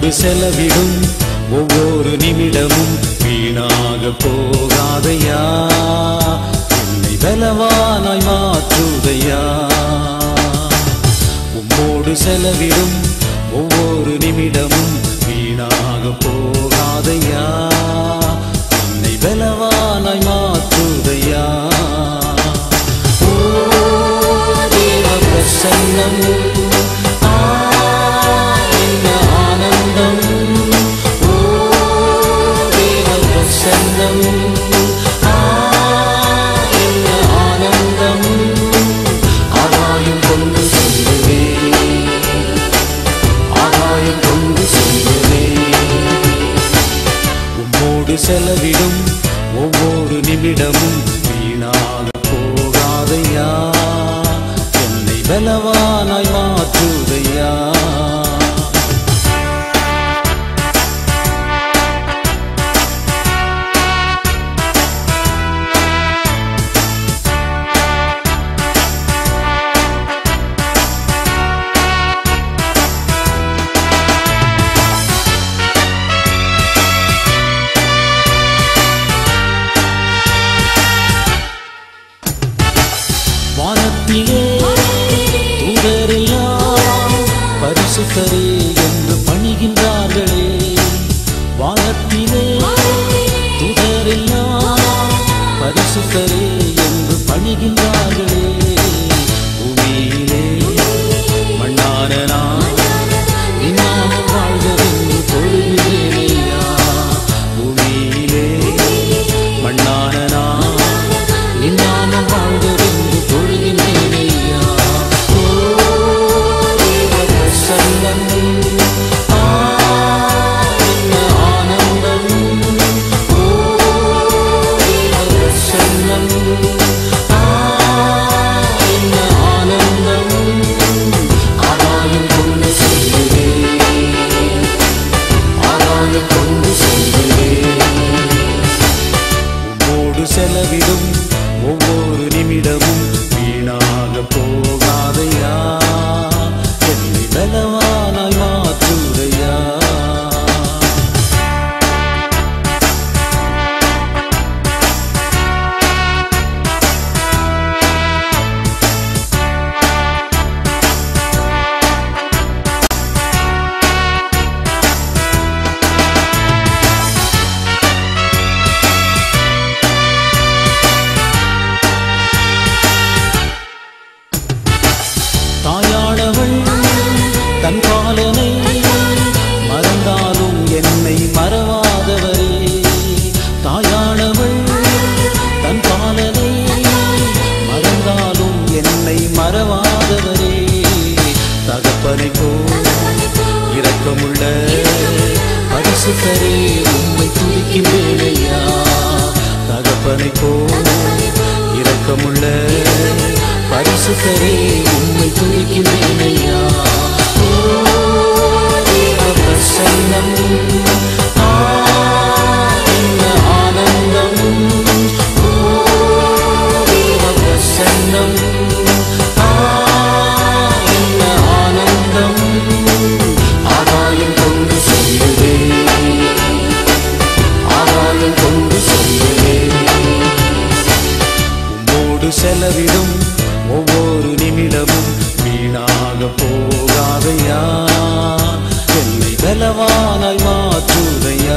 உம்மோடு செலவிடும் ஒவ்வொரு நிமிடமும் வீணாக போகாதையா என்னை பலவானாய் மாற்றுதையா உம்மோடு செலவிடும் ஒவ்வொரு நிமிடமும் வீணாக போகாதையா என்னை பலவானாய் மாற்றுதையா ஓ தேவ பிரசன்னம் ஆ, என்ன ஆனந்தம் ஓ தேவ பிரசன்னம் ஆ, என்ன ஆனந்தம் ஆதாயம் கொண்டு செல்லுவே ஆதாயம் கொண்டு செல்லுவே உம்மோடு செலவிடும் ஒவ்வொரு நிமிடமும் வீணாக போகாதையா என்னை பலவானாய் மாற்றுதையா வானத்திலே தூதரெல்லாம் பரிசுத்தரே என்று பணிகின்றார்களே வானத்திலே தூதரெல்லாம் பரிசுத்தரே என்று பணிகின்றார்களே பூமியிலே மண்ணான நான் இன்னாமல் வாழ்வதென்று பொழுகிறேனையா பூமியிலே மண்ணான நான் இன்னாமல் வாழ்வதென்று பொழுகிறேனையா ஓ தேவ பிரசன்னம் ஆ என்ன ஆனந்தம் ஓ தேவ பிரசன்னம் ஆ என்ன ஆனந்தம் ஆதாயம் கொண்டு செல்லுவே ஆதாயம் கொண்டு செல்லுவே உம்மோடு செலவிடும் ஒவ்வொரு நிமிடமும் வீணாக போகாதையா என்னை பலவானாய் மாற்றுதையா தாயானவள் தன் காலனை மறந்தாலும் என்னை மறவாதவரே தாயானவள் தன் காலனை மறந்தாலும் என்னை மறவாதவரே தகப்பனை போல் இரக்கமுள்ள பரிசுத்தரே உம்மை துதிக்கின்றேனையா தகப்பனை போல் இரக்கமுள்ள பரிசுத்தரே உம்மை துதிக்கின்றேனையா ஓ தேவ பிரசன்னம் ஆ என்ன ஆனந்தம் ஓ தேவ பிரசன்னம் ஆ என்ன ஆனந்தம் ஆதாயம் கொண்டு செல்லுவே ஆதாயம் கொண்டு செல்லுவே உம்மோடு செலவிடும் ஒவ்வொரு நிமிடமும் வீணாக போகாதையா என்னை பலவானாய் மாற்றுதையா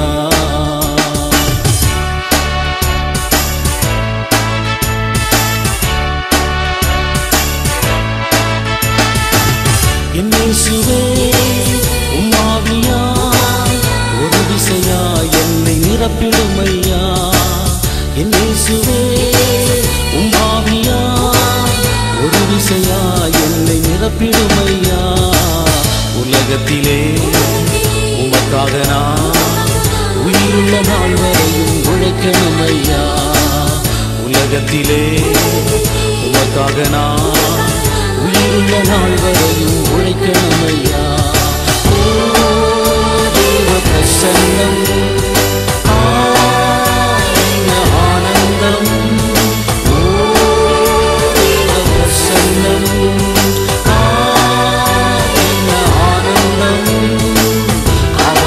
என்னேசுவே உம்மாவியா ஒரு விசையா என்னை நிரப்பிடுமையா என்னேசுவே உம்மாவியா ஒரு விசையா என்னை நிரப்பிடுமையா உலகத்திலே உமக்காக நான் உயிருள்ள நாள் வரையும் உழைக்கணுமையா உலகத்திலே உமக்காக நான் உயிருள்ள நாள் வரையும் உழைக்கணுமையா ஓ தேவ பிரசன்னம் ஆ, என்ன ஆனந்தம் ஓ தேவ பிரசன்னம் ஆ, என்ன ஆனந்தம்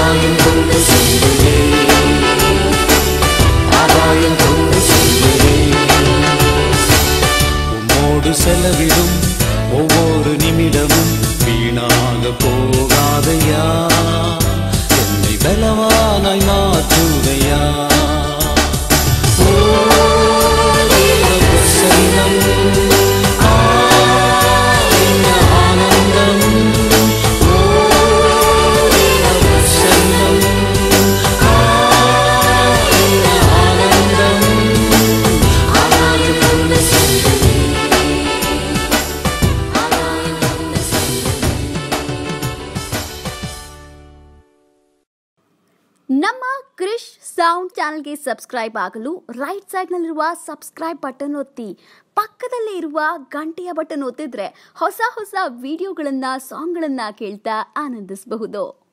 உம்மோடு செலவிடும் ஒவ்வொரு நிமிடமும் வீணாக போகாதையா என்னை பலவானாய் மாற்றுதையா ஓ, தேவ பிரசன்னம். ஆ, என்ன ஆனந்தம். ஓ, தேவ பிரசன்னம். ஆ, என்ன ஆனந்தம். ನಮ್ಮ ಕ್ರಿಶ್ ಸೌಂಡ್ ಚಾನಲ್ಗೆ ಸಬ್ಸ್ಕ್ರೈಬ್ ಆಗಲು ರೈಟ್ ಸೈಡ್ನಲ್ಲಿರುವ ಸಬ್ಸ್ಕ್ರೈಬ್ ಬಟನ್ ಒತ್ತಿ ಪಕ್ಕದಲ್ಲೇ ಇರುವ ಗಂಟೆಯ ಬಟನ್ ಒತ್ತಿದ್ರೆ ಹೊಸ ಹೊಸ ವಿಡಿಯೋಗಳನ್ನ ಸಾಂಗ್ಗಳನ್ನ ಕೇಳ್ತಾ ಆನಂದಿಸಬಹುದು